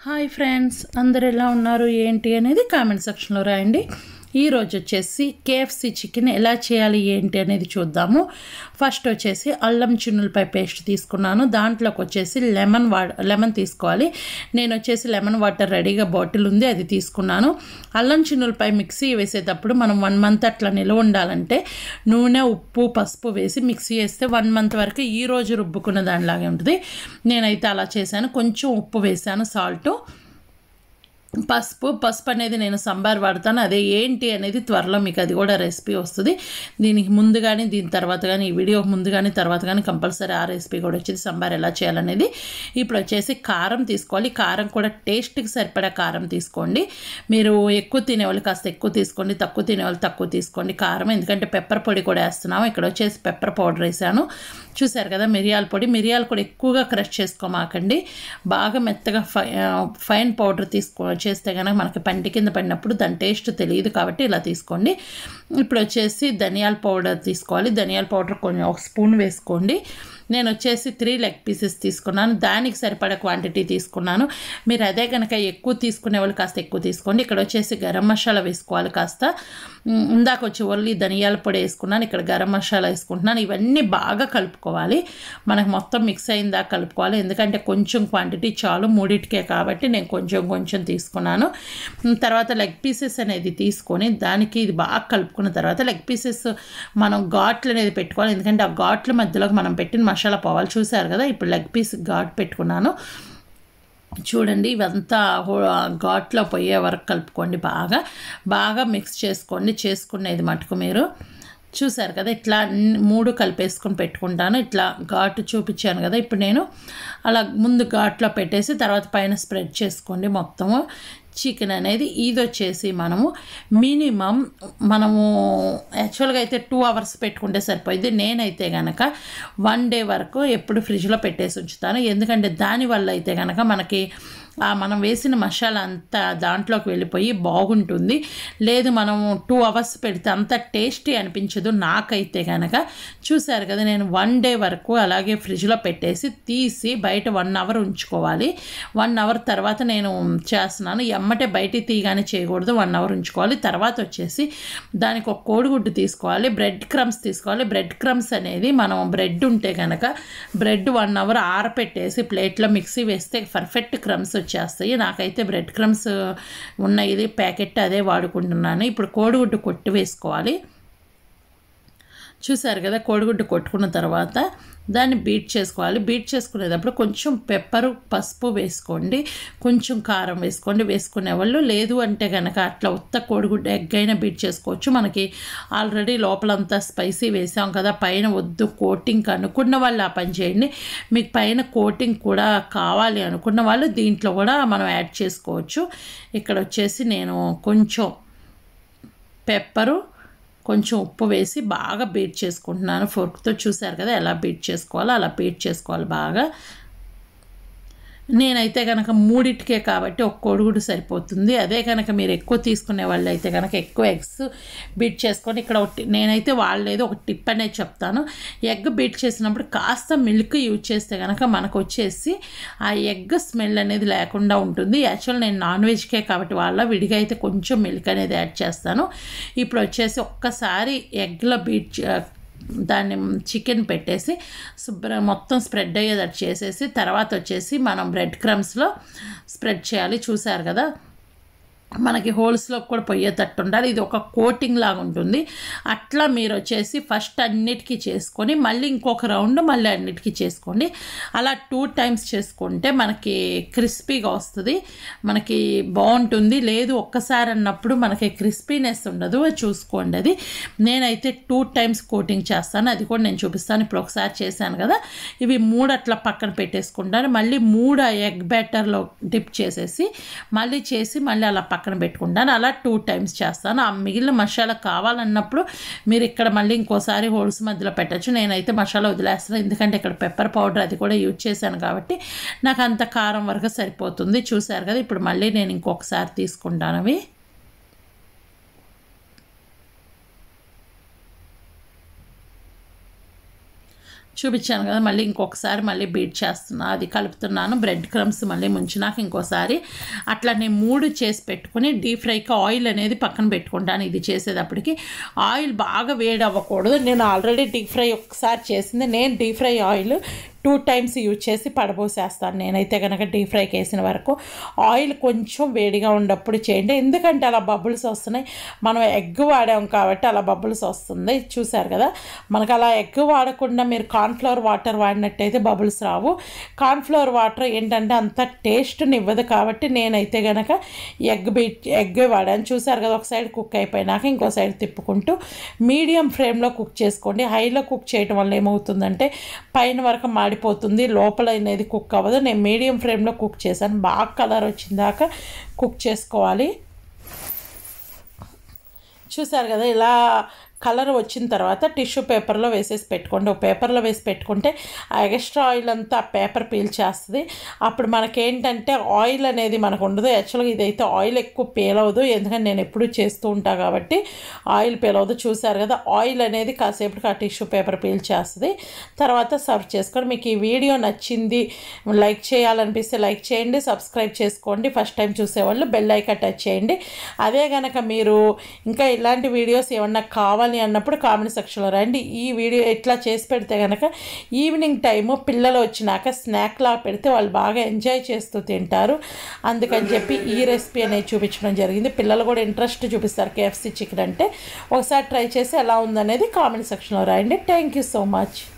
hi friends అందరు ఎలా ఉన్నారు ఏంటి అనేది కామెంట్ సెక్షన్లో రాయండి ఈరోజు వచ్చేసి కేఎఫ్సి చికెన్ ఎలా చేయాలి ఏంటి అనేది చూద్దాము ఫస్ట్ వచ్చేసి అల్లం చిన్నులపై పేస్ట్ తీసుకున్నాను దాంట్లోకి వచ్చేసి లెమన్ వా లెమన్ తీసుకోవాలి నేను వచ్చేసి లెమన్ వాటర్ రెడీగా బాటిల్ ఉంది అది తీసుకున్నాను అల్లం చిన్నులపై మిక్సీ వేసేటప్పుడు మనం వన్ మంత్ అట్లా నిల్వ ఉండాలంటే నూనె ఉప్పు పసుపు వేసి మిక్సీ వేస్తే వన్ మంత్ వరకు ఈ రోజు రుబ్బుకున్న దానిలాగే ఉంటుంది నేనైతే అలా చేశాను కొంచెం ఉప్పు వేసాను సాల్ట్ పసుపు పసుపు అనేది నేను సంబార్ వాడతాను అదే ఏంటి అనేది త్వరలో మీకు అది కూడా రెసిపీ వస్తుంది దీనికి ముందు కానీ దీని తర్వాత కానీ ఈ వీడియో ముందు కానీ తర్వాత కానీ కంపల్సరీ ఆ రెసిపీ కూడా వచ్చేది సంబార్ ఎలా చేయాలనేది ఇప్పుడు వచ్చేసి కారం తీసుకోవాలి కారం కూడా టేస్ట్కి సరిపడా కారం తీసుకోండి మీరు ఎక్కువ తినేవాళ్ళు కాస్త ఎక్కువ తీసుకోండి తక్కువ తినేవాళ్ళు తక్కువ తీసుకోండి కారం ఎందుకంటే పెప్పర్ పొడి కూడా వేస్తున్నాము ఇక్కడ వచ్చేసి పెప్పర్ పౌడర్ వేసాను చూసారు కదా మిరియాల పొడి మిరియాలు కూడా ఎక్కువగా క్రష్ చేసుకోమాకండి బాగా మెత్తగా ఫై ఫైన్ పౌడర్ తీసుకో చేస్తే కనుక మనకి పంటి కింద పడినప్పుడు దాని టేస్ట్ తెలియదు కాబట్టి ఇలా తీసుకోండి ఇప్పుడు వచ్చేసి ధనియాల పౌడర్ తీసుకోవాలి ధనియాల పౌడర్ కొంచెం ఒక స్పూన్ వేసుకోండి నేను వచ్చేసి త్రీ లెగ్ పీసెస్ తీసుకున్నాను దానికి సరిపడా క్వాంటిటీ తీసుకున్నాను మీరు అదే కనుక ఎక్కువ తీసుకునే వాళ్ళు కాస్త ఎక్కువ తీసుకోండి ఇక్కడ వచ్చేసి గరం మసాలా వేసుకోవాలి కాస్త ఉమ్, ఇందాక వచ్చి ఓన్లీ ధనియాల పొడి వేసుకున్నాను ఇక్కడ గరం మసాలా వేసుకుంటున్నాను ఇవన్నీ బాగా కలుపుకోవాలి మనకు మొత్తం మిక్స్ అయిందా కలుపుకోవాలి ఎందుకంటే కొంచెం క్వాంటిటీ చాలు మూడిటికే కాబట్టి నేను కొంచెం కొంచెం తీసుకున్నాను ఉమ్, తర్వాత లెగ్ పీసెస్ అనేది తీసుకొని దానికి ఇది బాగా కలుపుకున్న తర్వాత లెగ్ పీసెస్ మనం ఘాట్లు అనేది పెట్టుకోవాలి ఎందుకంటే ఆ ఘాట్ల మధ్యలోకి మనం పెట్టిన మసాలా పోవాలి చూసారు కదా ఇప్పుడు లెగ్ పీస్ ఘాట్ పెట్టుకున్నాను చూడండి ఇవంతా హో- ఘాట్లో పోయే వరకు కలుపుకోండి బాగా బాగా మిక్స్ చేసుకోండి చేసుకునేది మటుకు మీరు చూసారు కదా ఇట్లా అన్ని- మూడు కలిపేసుకొని పెట్టుకుంటాను ఇట్లా ఘాటు చూపించాను కదా ఇప్పుడు నేను అలా ముందు ఘాట్లో పెట్టేసి తర్వాత పైన స్ప్రెడ్ చేసుకోండి మొత్తము చికెన్ అనేది ఇది వచ్చేసి మనము మినిమం మనము యాక్చువల్గా అయితే టూ అవర్స్ పెట్టుకుంటే సరిపోయింది నేనైతే కనుక వన్ డే వరకు ఎప్పుడు ఫ్రిడ్జ్లో పెట్టేసి ఉంచుతాను ఎందుకంటే దానివల్ల అయితే కనుక మనకి ఆ మనం వేసిన మసాలా అంతా దాంట్లోకి వెళ్ళిపోయి బాగుంటుంది లేదు మనం టూ అవర్స్ పెడితే అంత టేస్టీ అనిపించదు నాకైతే కనుక చూసారు కదా నేను వన్ డే వరకు అలాగే ఫ్రిడ్జ్లో పెట్టేసి తీసి బయట వన్ అవర్ ఉంచుకోవాలి వన్ అవర్ తర్వాత నేను చేస్తున్నాను ఎమ్మటే బయటికి తీయగానే చేయకూడదు వన్ అవర్ ఉంచుకోవాలి తర్వాత వచ్చేసి దానికి ఒక కోడిగుడ్డు తీసుకోవాలి బ్రెడ్ క్రమ్స్ తీసుకోవాలి బ్రెడ్ క్రమ్స్ అనేది మనం బ్రెడ్ ఉంటే కనుక బ్రెడ్ వన్ అవర్ ఆరపెట్టేసి ప్లేట్లో మిక్సీ వేస్తే పర్ఫెక్ట్ క్రమ్స్ వచ్చేస్తాయి నాకైతే బ్రెడ్ క్రమ్స్ ఉన్న ఇది ప్యాకెట్ అదే వాడుకుంటున్నాను ఇప్పుడు కోడిగుడ్డు కొట్టి వేసుకోవాలి చూసారు కదా కోడిగుడ్డు కొట్టుకున్న తర్వాత దాన్ని బీట్ చేసుకోవాలి బీట్ చేసుకునేటప్పుడు కొంచెం పెప్పరు పసుపు వేసుకోండి కొంచెం కారం వేసుకోండి వేసుకునే వాళ్ళు లేదు అంటే కనుక అట్లా ఉత్త కోడిగుడ్డు ఎగ్ అయినా బీట్ చేసుకోవచ్చు మనకి ఆల్రెడీ లోపలంతా స్పైసీ వేసాం కదా పైన వద్దు కోటింగ్ అనుకున్న వాళ్ళు ఆ పని చేయండి మీకు పైన కోటింగ్ కూడా కావాలి అనుకున్న వాళ్ళు దీంట్లో కూడా మనం యాడ్ చేసుకోవచ్చు ఇక్కడ వచ్చేసి నేను కొంచెం పెప్పరు కొంచెం ఉప్పు వేసి బాగా బీట్ చేసుకుంటున్నాను ఫోర్క్తో చూసారు కదా ఎలా బీట్ చేసుకోవాలో అలా బీట్ చేసుకోవాలి బాగా నేనైతే కనుక మూడిటికే కాబట్టి ఒక కోడిగుడు సరిపోతుంది అదే కనుక మీరు ఎక్కువ తీసుకునే వాళ్ళు అయితే కనుక ఎక్కువ ఎగ్స్ బీట్ చేసుకొని ఇక్కడ ఒకటి నేనైతే వాళ్ళేదో ఒక టిప్ అనేది చెప్తాను ఎగ్ బీట్ చేసినప్పుడు కాస్త మిల్క్ యూజ్ చేస్తే కనుక మనకు వచ్చేసి ఆ ఎగ్ స్మెల్ అనేది లేకుండా ఉంటుంది యాక్చువల్ నేను నాన్ వెజ్కే కాబట్టి వాళ్ళ విడిగా అయితే కొంచెం మిల్క్ అనేది యాడ్ చేస్తాను ఇప్పుడు వచ్చేసి ఒక్కసారి ఎగ్లో బీట్ చే- దాన్ని చికెన్ పెట్టేసి శుభ్ర మొత్తం స్ప్రెడ్ అయ్యేటట్టు చేసేసి తర్వాత వచ్చేసి మనం బ్రెడ్ క్రమ్స్లో స్ప్రెడ్ చేయాలి చూసారు కదా మనకి హోల్స్లో కూడా పోయేటట్టు ఉండాలి ఇది ఒక కోటింగ్ లాగా ఉంటుంది అట్లా మీరు వచ్చేసి ఫస్ట్ అన్నిటికీ చేసుకొని మళ్ళీ ఇంకొక రౌండ్ మళ్ళీ అన్నిటికీ చేసుకోండి అలా టూ టైమ్స్ చేసుకుంటే మనకి క్రిస్పీగా వస్తుంది మనకి బాగుంటుంది లేదు ఒక్కసారి అన్నప్పుడు మనకి క్రిస్పీనెస్ ఉండదు అది చూసుకోండి అది నేనైతే టూ టైమ్స్ కోటింగ్ చేస్తాను అది కూడా నేను చూపిస్తాను ఇప్పుడు ఒకసారి చేశాను కదా ఇవి మూడు అట్లా పక్కన పెట్టేసుకుంటాను మళ్ళీ మూడు ఎగ్ బ్యాటర్లో డిప్ చేసేసి మళ్ళీ చేసి మళ్ళీ అలా పక్కన పెట్టుకుంటాను అలా టూ టైమ్స్ చేస్తాను ఆ మిగిలిన మసాలా కావాలన్నప్పుడు మీరు ఇక్కడ మళ్ళీ ఇంకోసారి హోల్స్ మధ్యలో పెట్టచ్చు నేనైతే మసాలా వదిలేస్తాను ఎందుకంటే ఇక్కడ పెప్పర్ పౌడర్ అది కూడా యూజ్ చేశాను కాబట్టి నాకు అంత కారం వరకు సరిపోతుంది చూసారు కదా ఇప్పుడు మళ్ళీ నేను ఇంకొకసారి తీసుకుంటాను అవి చూపించాను కదా మళ్ళీ ఇంకొకసారి మళ్ళీ బీట్ చేస్తున్నా అది కలుపుతున్నాను బ్రెడ్ క్రమ్స్ మళ్ళీ ముంచినాక ఇంకోసారి అట్లా నేను మూడు చేసి పెట్టుకుని డీప్ ఫ్రైకి ఆయిల్ అనేది పక్కన పెట్టుకుంటాను ఇది చేసేటప్పటికి ఆయిల్ బాగా వేడి అవ్వకూడదు నేను ఆల్రెడీ డీప్ ఫ్రై ఒకసారి చేసింది నేను deep fry oil two times use చేసి పడబోసేస్తాను నేనైతే కనుక డీప్ ఫ్రైకి వేసిన వరకు ఆయిల్ కొంచెం వేడిగా ఉన్నప్పుడు చేయండి ఎందుకంటే అలా బబుల్స్ వస్తున్నాయి మనం ఎగ్ వాడాం కాబట్టి అలా బబుల్స్ వస్తుంది చూసారు కదా మనకు అలా ఎగ్ వాడకుండా మీరు కార్న్ఫ్లవర్ వాటర్ వాడినట్టయితే బబుల్స్ రావు కార్న్ఫ్లవర్ వాటర్ ఏంటంటే అంత టేస్ట్ని ఇవ్వదు కాబట్టి నేనైతే కనుక ఎగ్ బీట్ ఎగ్ వాడాను చూసారు కదా ఒక సైడ్ కుక్ అయిపోయినాక ఇంకో సైడ్ తిప్పుకుంటూ మీడియం ఫ్లేమ్లో కుక్ చేసుకోండి హైలో కుక్ చేయడం వల్ల ఏమవుతుందంటే పైన వరకు మాడిపోతుంది లోపల అనేది కుక్ అవ్వదు నేను మీడియం ఫ్లేమ్లో కుక్ చేశాను బాగా కలర్ వచ్చిందాక కుక్ చేసుకోవాలి చూసారు కదా ఇలా కలర్ వచ్చిన తర్వాత టిష్యూ పేపర్లో వేసేసి పెట్టుకోండి ఒక పేపర్లో వేసి పెట్టుకుంటే ఆ ఎక్స్ట్రా ఆయిల్ అంతా ఆ పేపర్ పీల్చేస్తుంది అప్పుడు మనకేంటంటే ఆయిల్ అనేది మనకు ఉండదు యాక్చువల్గా ఇదైతే ఆయిల్ ఎక్కువ పేలవదు ఎందుకంటే నేను ఎప్పుడూ చేస్తూ ఉంటా కాబట్టి ఆయిల్ పేలవదు చూసారు కదా ఆయిల్ అనేది కాసేపటికి ఆ టిష్యూ పేపర్ పీల్చేస్తుంది తర్వాత సర్వ్ చేసుకొని మీకు ఈ వీడియో నచ్చింది లైక్ చేయాలనిపిస్తే లైక్ చేయండి సబ్స్క్రైబ్ చేసుకోండి ఫస్ట్ టైం చూసేవాళ్ళు బెల్ ఐకాన్ టచ్ చేయండి అదే కనుక మీరు ఇంకా ఇలాంటి వీడియోస్ ఏమన్నా కావాలి అన్నప్పుడు కామెంట్ సెక్షన్లో రండి ఈ వీడియో ఇట్లా చేసి పెడితే కనుక ఈవినింగ్ టైము పిల్లలు వచ్చినాక స్నాక్లా పెడితే వాళ్ళు బాగా ఎంజాయ్ చేస్తూ తింటారు అందుకని చెప్పి ఈ రెసిపీ అనేది చూపించడం జరిగింది పిల్లలు కూడా ఇంట్రెస్ట్ చూపిస్తారు కేఎఫ్సీ చికెన్ అంటే ఒకసారి ట్రై చేసి ఎలా ఉందనేది కామెంట్ సెక్షన్లో రాయండి థ్యాంక్ యూ సో మచ్